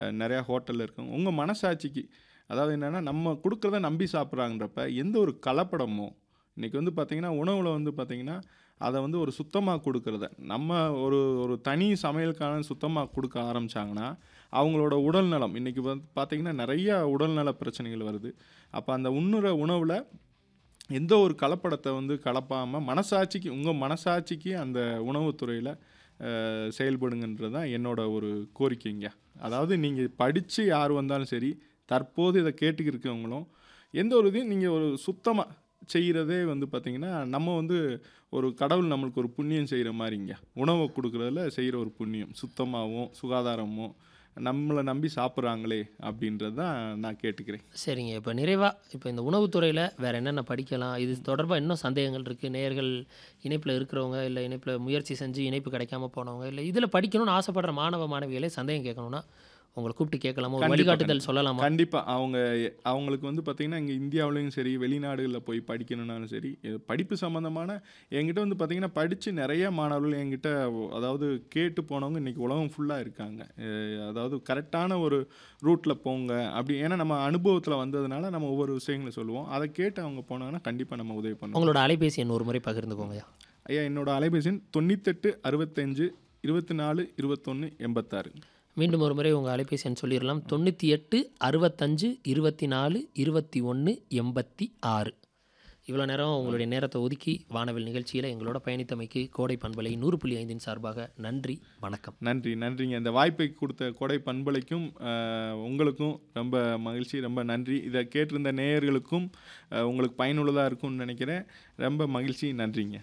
நிறையா ஹோட்டல்ல இருக்கவங்க உங்கள் மனசாட்சிக்கு அதாவது என்னென்னா நம்ம கொடுக்குறத நம்பி சாப்பிட்றாங்கன்றப்ப எந்த ஒரு கலப்படமோ இன்றைக்கி வந்து பார்த்திங்கன்னா உணவில் வந்து பார்த்திங்கன்னா அதை வந்து ஒரு சுத்தமாக கொடுக்குறத நம்ம ஒரு ஒரு தனி சமையலுக்கான சுத்தமாக கொடுக்க ஆரம்பித்தாங்கன்னா அவங்களோட உடல் நலம் இன்றைக்கி வந்து பார்த்திங்கன்னா நிறையா உடல்நல பிரச்சனைகள் வருது அப்போ அந்த உண்ணுற உணவில் எந்த ஒரு கலப்படத்தை வந்து கலப்பாமல் மனசாட்சிக்கு உங்கள் மனசாட்சிக்கு அந்த உணவுத்துறையில் செயல்படுங்கன்றது தான் என்னோட ஒரு கோரிக்கைங்க அதாவது நீங்கள் படித்து யார் வந்தாலும் சரி தற்போது இதை கேட்டுக்கிட்டு இருக்கவங்களும் எந்த ஒரு இதையும் நீங்கள் ஒரு சுத்தமாக செய்கிறதே வந்து பார்த்திங்கன்னா நம்ம வந்து ஒரு கடவுள் நம்மளுக்கு ஒரு புண்ணியம் செய்கிற மாதிரிங்க உணவை கொடுக்குறதுல செய்கிற ஒரு புண்ணியம் சுத்தமாகவும் சுகாதாரமும் நம்மளை நம்பி சாப்பிட்றாங்களே அப்படின்றது தான் நான் கேட்டுக்கிறேன் சரிங்க இப்போ நிறைவாக இப்போ இந்த உணவுத்துறையில் வேறு என்னென்ன படிக்கலாம் இது தொடர்பாக இன்னும் சந்தேகங்கள் இருக்குது நேயர்கள் இணைப்பில் இருக்கிறவங்க இல்லை இணைப்பில் முயற்சி செஞ்சு இணைப்பு கிடைக்காம போனவங்க இல்லை இதில் படிக்கணும்னு ஆசைப்படுற மாணவ மாணவிகளே சந்தேகம் கேட்கணும்னா உங்களை கூப்பிட்டு கேட்கலாமா ஒரு கண்டிப்பா, வழிகாட்டுதல் சொல்லலாமா கண்டிப்பாக அவங்க அவங்களுக்கு வந்து பார்த்திங்கன்னா இங்கே இந்தியாவிலையும் சரி வெளிநாடுகளில் போய் படிக்கணும்னாலும் சரி இது படிப்பு சம்மந்தமான என்கிட்ட வந்து பார்த்திங்கன்னா படித்து நிறைய மாணவர்கள் என்கிட்ட அதாவது கேட்டு போனவங்க இன்றைக்கி உலகம் ஃபுல்லாக இருக்காங்க அஹ் அதாவது கரெக்டான ஒரு ரூட்டில் போங்க அப்படி ஏன்னா நம்ம அனுபவத்தில் வந்ததுனால நம்ம ஒவ்வொரு விஷயங்களை சொல்லுவோம் அதை கேட்டு அவங்க போனாங்கன்னா கண்டிப்பாக நம்ம உதவி பண்ணுவோம் உங்களோட அலைபேசி எண் ஒரு முறை பகிர்ந்துக்கோங்கய்யா ஐயா என்னோட அலைபேசி எண் தொண்ணூத்தெட்டு அறுபத்தஞ்சு இருபத்தி நாலு இருபத்தொன்று எண்பத்தாறு மீண்டும் ஒரு முறை உங்கள் அலைபேசி எண் சொல்லிடலாம் தொண்ணூற்றி எட்டு அறுபத்தஞ்சு இருபத்தி நாலு இருபத்தி ஒன்று எண்பத்தி ஆறு இவ்வளோ நேரம் உங்களுடைய நேரத்தை ஒதுக்கி வானவில் நிகழ்ச்சியில் எங்களோட பயணித்தமைக்கு கோடை பண்பலை நூறு புள்ளி ஐந்தின் சார்பாக நன்றி வணக்கம் நன்றி நன்றிங்க இந்த வாய்ப்பை கொடுத்த கொடை பண்பலைக்கும் அஹ், உங்களுக்கும் ரொம்ப மகிழ்ச்சி ரொம்ப நன்றி இதை கேட்டிருந்த நேயர்களுக்கும் அஹ், உங்களுக்கு பயனுள்ளதாக இருக்கும்னு நினைக்கிறேன் ரொம்ப மகிழ்ச்சி நன்றிங்க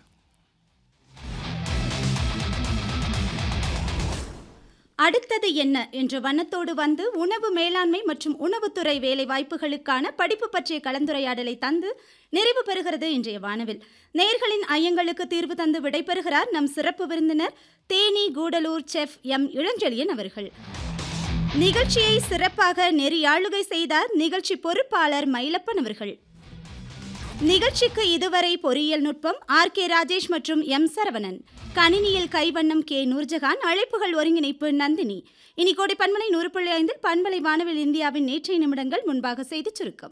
அடுத்தது என்ன என்ற வண்ணத்தோடு வந்து உணவு மேலாண்மை மற்றும் உணவுத்துறை வேலை வாய்ப்புகளுக்கான படிப்பு பற்றிய கலந்துரையாடலை தந்து நிறைவு பெறுகிறது இன்றைய வானவில் நேர்களின் ஐயங்களுக்கு தீர்வு தந்து விடைபெறுகிறார் நம் சிறப்பு விருந்தினர் தேனி கூடலூர் செஃப் எம் இளஞ்செழியன் அவர்கள் நிகழ்ச்சியை சிறப்பாக நெறியாளுகை செய்தார் நிகழ்ச்சி பொறுப்பாளர் மயிலப்பன் அவர்கள் நிகழ்ச்சிக்கு இதுவரை பொறியியல் நுட்பம் ஆர் கே ராஜேஷ் மற்றும் எம் சரவணன் கணினியில் கைவண்ணம் கே நூர்ஜஹான் அழைப்புகள் ஒருங்கிணைப்பு நந்தினி இனி கோடி பண்பலை நூறு புள்ளி ஐந்தில் பண்பலை வானவில் இந்தியாவின் நேற்றைய நிமிடங்கள் முன்பாக செய்திச் சுருக்கம்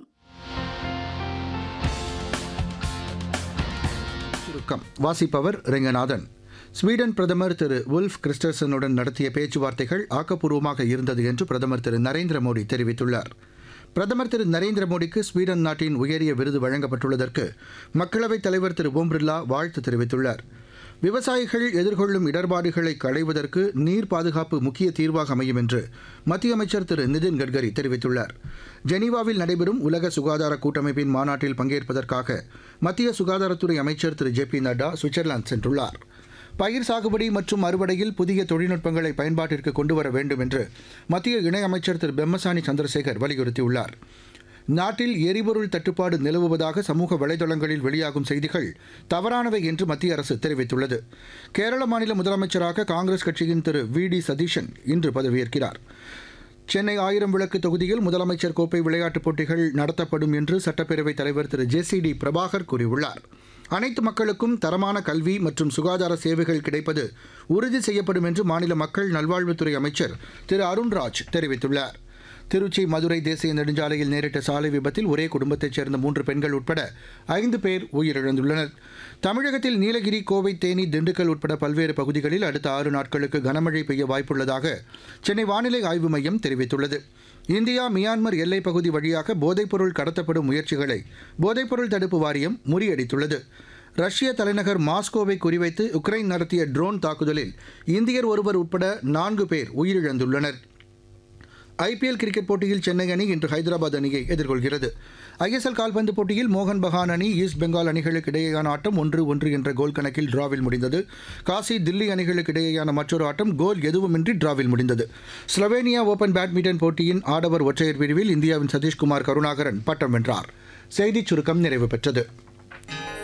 சுருக்கம் வாசிப்பவர் ரெங்கநாதன் ஸ்வீடன் பிரதமர் திரு உல்ஃப் கிறிஸ்டர்சனுடன் நடத்திய பேச்சுவார்த்தைகள் ஆக்கப்பூர்வமாக இருந்தது என்று பிரதமர் திரு நரேந்திர மோடி தெரிவித்துள்ளார் பிரதமர் திரு நரேந்திர மோடிக்கு ஸ்வீடன் நாட்டின் உயரிய விருது வழங்கப்பட்டுள்ளதற்கு மக்களவைத் தலைவர் திரு ஓம் பிர்லா வாழ்த்து தெரிவித்துள்ளார் விவசாயிகள் எதிர்கொள்ளும் இடர்பாடுகளை களைவதற்கு நீர் பாதுகாப்பு முக்கிய தீர்வாக அமையும் என்று மத்திய அமைச்சர் திரு நிதின் கட்கரி தெரிவித்துள்ளார் ஜெனீவாவில் நடைபெறும் உலக சுகாதார கூட்டமைப்பின் மாநாட்டில் பங்கேற்பதற்காக மத்திய சுகாதாரத்துறை அமைச்சர் திரு ஜே பி நட்டா சுவிட்சர்லாந்து சென்றுள்ளார் பயிர் சாகுபடி மற்றும் அறுவடையில் புதிய தொழில்நுட்பங்களை பயன்பாட்டிற்கு கொண்டுவர வேண்டும் என்று மத்திய இணையமைச்சர் திரு பெம்மசானி சந்திரசேகர் வலியுறுத்தியுள்ளார் நாட்டில் எரிபொருள் தட்டுப்பாடு நிலவுவதாக சமூக வலைதளங்களில் வெளியாகும் செய்திகள் தவறானவை என்று மத்திய அரசு தெரிவித்துள்ளது கேரள மாநில முதலமைச்சராக காங்கிரஸ் கட்சியின் திரு வி டி சதீஷன் இன்று பதவியேற்கிறார் சென்னை ஆயிரம் விளக்கு தொகுதியில் முதலமைச்சர் கோப்பை விளையாட்டுப் போட்டிகள் நடத்தப்படும் என்று சட்டப்பேரவைத் தலைவர் திரு ஜே சி டி பிரபாகர் கூறியுள்ளார் அனைத்து மக்களுக்கும் தரமான கல்வி மற்றும் சுகாதார சேவைகள் கிடைப்பது உறுதி செய்யப்படும் என்று மாநில மக்கள் நல்வாழ்வுத்துறை அமைச்சர் திரு அருண்ராஜ் தெரிவித்துள்ளார் திருச்சி மதுரை தேசிய நெடுஞ்சாலையில் நேரிட்ட சாலை விபத்தில் ஒரே குடும்பத்தைச் சேர்ந்த மூன்று பெண்கள் உட்பட ஐந்து பேர் உயிரிழந்துள்ளனர் தமிழகத்தில் நீலகிரி கோவை தேனி திண்டுக்கல் உட்பட பல்வேறு பகுதிகளில் அடுத்த ஆறு நாட்களுக்கு கனமழை பெய்ய வாய்ப்புள்ளதாக சென்னை வானிலை ஆய்வு மையம் தெரிவித்துள்ளது இந்தியா மியான்மர் எல்லைப் பகுதி வழியாக போதைப்பொருள் கடத்தப்படும் முயற்சிகளை போதைப்பொருள் தடுப்பு வாரியம் முறியடித்துள்ளது ரஷ்ய தலைநகர் மாஸ்கோவை குறிவைத்து உக்ரைன் நடத்திய ட்ரோன் தாக்குதலில் இந்தியர் ஒருவர் உட்பட நான்கு பேர் உயிரிழந்துள்ளனர் ஐபிஎல் கிரிக்கெட் போட்டியில் சென்னை அணி இன்று ஹைதராபாத் அணியை எதிர்கொள்கிறது ஐஎஸ்எல் கால்பந்து போட்டியில் மோகன் பகான் அணி ஈஸ்ட் பெங்கால் அணிகளுக்கு இடையேயான ஆட்டம் ஒன்று ஒன்று என்ற கோல் கணக்கில் டிராவில் முடிந்தது காசி தில்லி அணிகளுக்கு இடையேயான மற்றொரு ஆட்டம் கோல் எதுவுமின்றி டிராவில் முடிந்தது ஸ்லோவேனியா ஓபன் பேட்மிண்டன் போட்டியின் ஆடவர் ஒற்றையர் பிரிவில் இந்தியாவின் சதீஷ்குமார் கருணாகரன் பட்டம் வென்றார் செய்திச் சுருக்கம் நிறைவு பெற்றது